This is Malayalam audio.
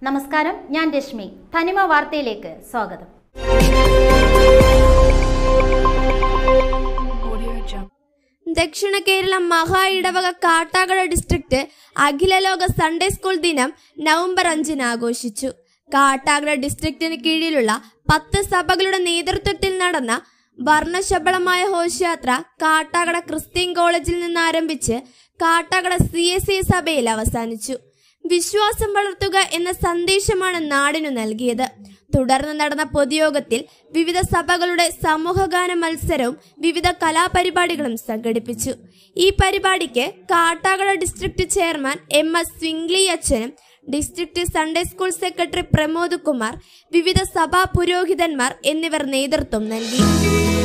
നമസ്കാരം ഞാൻ രശ്മി തനിമ വാർത്തയിലേക്ക് സ്വാഗതം ദക്ഷിണ കേരളം മഹാ ഇടവക കാട്ടാക്കട ഡിസ്ട്രിക്ട് അഖില ലോക സൺഡേ സ്കൂൾ ദിനം നവംബർ അഞ്ചിന് ആഘോഷിച്ചു കാട്ടാക്കട ഡിസ്ട്രിക്റ്റിന് കീഴിലുള്ള പത്ത് സഭകളുടെ നേതൃത്വത്തിൽ നടന്ന വർണ്ണശബളമായ ഘോഷയാത്ര കാട്ടാക്കട ക്രിസ്ത്യൻ കോളേജിൽ നിന്ന് ആരംഭിച്ച് കാട്ടാക്കട സി എസ് ഐ സഭയിൽ അവസാനിച്ചു വിശ്വാസം വളർത്തുക എന്ന സന്ദേശമാണ് നാടിനു നൽകിയത് തുടർന്ന് നടന്ന പൊതുയോഗത്തിൽ വിവിധ സഭകളുടെ സമൂഹഗാന മത്സരവും വിവിധ കലാപരിപാടികളും സംഘടിപ്പിച്ചു ഈ പരിപാടിക്ക് Kattakada district chairman M S Swingly അച്ഛനും district Sunday school secretary Pramod Kumar വിവിധ സഭാ പുരോഹിതന്മാർ എന്നിവർ നേതൃത്വം നൽകി